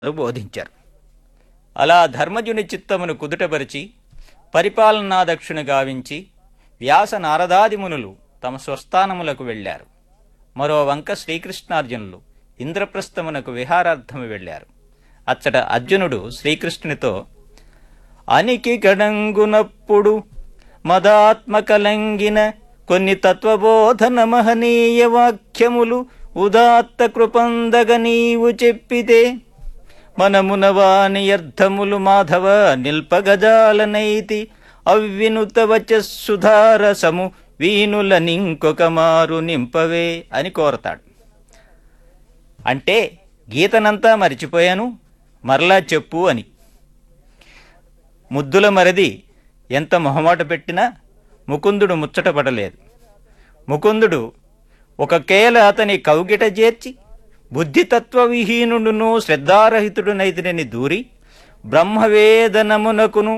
బోధించారు అలా ధర్మజుని చిత్తమును కుదుటపరిచి పరిపాలనాదక్షిణ గావించి వ్యాస నారదాది మునులు తమ స్వస్థానములకు వెళ్ళారు మరో వంక శ్రీకృష్ణార్జునులు ఇంద్రప్రస్థమునకు విహారార్థము వెళ్ళారు అచ్చట అర్జునుడు శ్రీకృష్ణునితో అనికి గడంగునప్పుడు మదాత్మకలంగిన కొన్ని తత్వబోధన మహనీయ వాక్యములు ఉదాత్త కృపందగ నీవు చెప్పితే మనమున వాని అర్థములు మాధవ నిల్పగజాలనైతి అవ్వినుత వచస్సుధారసము వీనుల నింకొక మారు నింపవే అని కోరతాడు అంటే గీతనంతా మరిచిపోయాను మరలా చెప్పు అని ముద్దుల మరిది ఎంత మొహమాట పెట్టినా ముకుందుడు ముచ్చటపడలేదు ముకుందుడు ఒక కేల అతని కౌగిట చేర్చి బుద్ధితత్వ విహీనుడును శ్రద్ధారహితుడునైతినని దూరి బ్రహ్మవేదనమునకును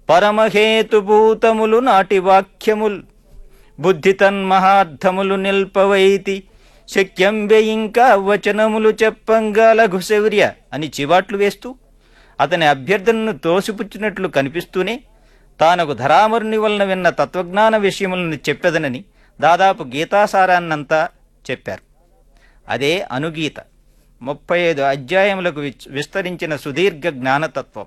పరమహేతుభూతములు నాటి వాక్యముల్ బుద్ధి తన్మహార్థములు నిల్పవైతి శక్యంబె ఇంకా వచనములు చెప్పంగా లఘుశౌర్య అని చివాట్లు వేస్తూ అతని అభ్యర్థనను తోసిపుచ్చినట్లు కనిపిస్తూనే తానకు ధరామరుని వలన విన్న తత్వజ్ఞాన విషయములను చెప్పెదనని దాదాపు గీతాసారాన్నంతా చెప్పారు అదే అనుగీత ముప్పై ఐదు అధ్యాయములకు విచ్- విస్తరించిన సుదీర్ఘ జ్ఞానతత్వం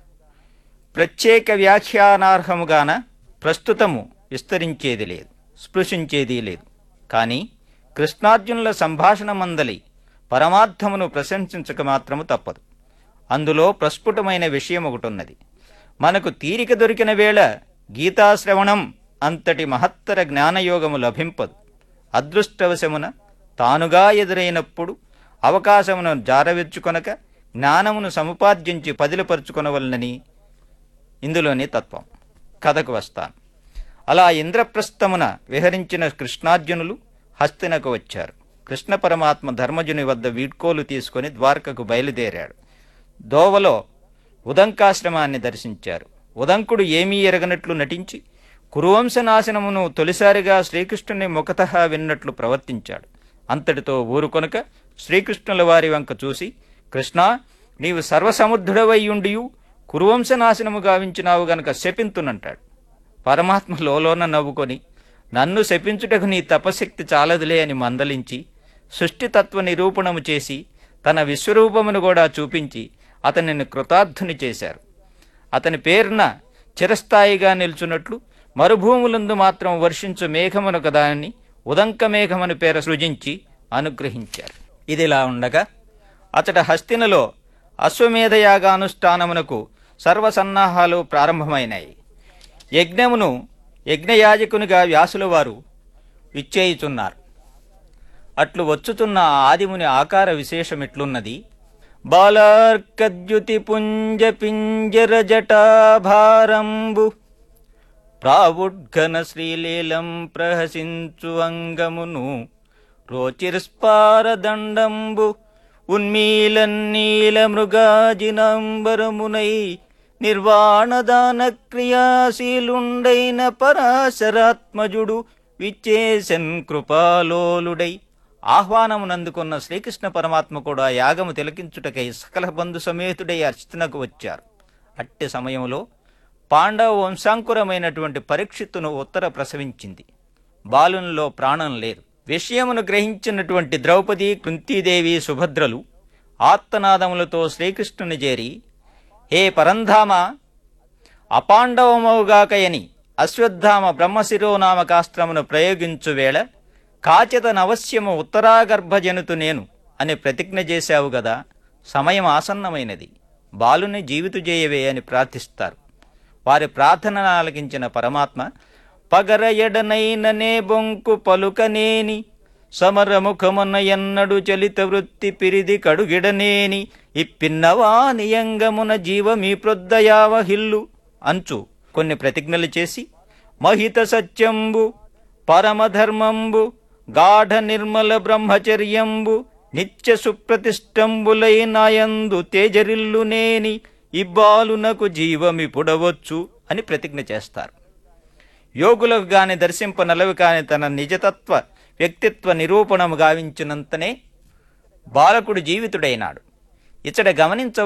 ప్రత్యేక వ్యాఖ్యానార్హముగాన ప్రస్తుతము విస్తరించేది లేదు స్పృశించేది లేదు కానీ కృష్ణార్జునుల సంభాషణ మందలి పరమార్థమును ప్రశంసించక మాత్రము తప్పదు అందులో ప్రస్ఫుటమైన విషయం ఒకటున్నది మనకు తీరిక దొరికిన వేళ గీతాశ్రవణం అంతటి మహత్తర జ్ఞానయోగము లభింపదు అదృష్టవశమున తానుగా ఎదురైనప్పుడు అవకాశమును జారవిచ్చుకొనక జ్ఞానమును సముపార్జించి పదిలపరుచుకొనవలనని ఇందులోని తత్వం కథకు వస్తాను అలా ఇంద్రప్రస్థమున విహరించిన కృష్ణార్జునులు హస్తినకు వచ్చారు కృష్ణ పరమాత్మ ధర్మజుని వద్ద వీడ్కోలు తీసుకొని ద్వారకకు బయలుదేరాడు దోవలో ఉదంకాశ్రమాన్ని దర్శించారు ఉదంకుడు ఏమీ ఎరగనట్లు నటించి కురువంశనాశనమును తొలిసారిగా శ్రీకృష్ణుని ముఖతః విన్నట్లు ప్రవర్తించాడు అంతటితో ఊరుకొనక శ్రీకృష్ణుల వారి వంక చూసి కృష్ణ నీవు సర్వసముద్ధుడవయ్యుండియు కురువంశనాశనము గావించినావు గనక శపింతునంటాడు పరమాత్మ లోలోన నవ్వుకొని నన్ను శపించుటకు నీ తపశక్తి చాలదులే అని మందలించి సృష్టితత్వ నిరూపణము చేసి తన విశ్వరూపమును కూడా చూపించి అతనిని కృతార్థుని చేశారు అతని పేరున చిరస్థాయిగా నిల్చున్నట్లు మరుభూములందు మాత్రం వర్షించు మేఘమునొక దానిని ఉదంక మేఘమని పేర సృజించి అనుగ్రహించారు ఇదిలా ఉండగా అతడ హస్తినలో అశ్వమేధయాగానుష్ఠానమునకు సర్వసన్నాహాలు ప్రారంభమైనాయి యజ్ఞమును యజ్ఞయాజకునిగా వ్యాసుల వారు విచ్చేయుచున్నారు అట్లు వచ్చుతున్న ఆ ఆదిముని ఆకార విశేషమిట్లున్నది బాలార్కద్యుతి పుంజ పింజర జటాభారంబు ప్రావుడ్ఘన శ్రీలీలం ప్రహసించు అంగమును రోచిర్స్పారదండంబు ఉన్మీలన్నీల మృగాజినంబరమునై నిర్వాణదాన క్రియాశీలుండైన పరాశరాత్మజుడు విచ్చేసన్ కృపాలోలుడై ఆహ్వానమునందుకున్న శ్రీకృష్ణ పరమాత్మ కూడా యాగము తిలకించుటకై సకల బంధు సమేతుడై అర్చనకు వచ్చారు అట్టి సమయంలో పాండవ వంశాంకురమైనటువంటి పరీక్షిత్తును ఉత్తర ప్రసవించింది బాలునిలో ప్రాణం లేదు విషయమును గ్రహించినటువంటి ద్రౌపది కుంతీదేవి సుభద్రలు ఆత్తనాదములతో శ్రీకృష్ణుని చేరి హే పరంధామ అపాండవమవుగాకయని అశ్వత్థామ బ్రహ్మశిరోనామకాస్త్రమును ప్రయోగించు వేళ కాచిత నవశ్యము ఉత్తరాగర్భజనుతు నేను అని ప్రతిజ్ఞ చేశావు గదా సమయం ఆసన్నమైనది బాలుని జీవిత చేయవే అని ప్రార్థిస్తారు వారి ప్రార్థనను ఆలకించిన పరమాత్మ పగర ఎడనైననే బొంకు పలుకనేని సమరముఖమున ఎన్నడు చలిత వృత్తి పిరిది కడుగిడనేని ఇప్పిన్నవానియంగమున జీవమీ ప్రొద్దయావహిల్లు అంచు కొన్ని ప్రతిజ్ఞలు చేసి మహిత సత్యంబు పరమధర్మంబు గాఢ నిర్మల బ్రహ్మచర్యంబు నిత్య సుప్రతిష్టంబులై నాయందు తేజరిల్లునేని ఇబ్బాలునకు జీవమి పుడవచ్చు అని ప్రతిజ్ఞ చేస్తారు యోగులకు గాని దర్శింపనలవి కాని తన నిజతత్వ వ్యక్తిత్వ నిరూపణము గావించినంతనే బాలకుడు జీవితుడైనాడు ఇచ్చట గమనించ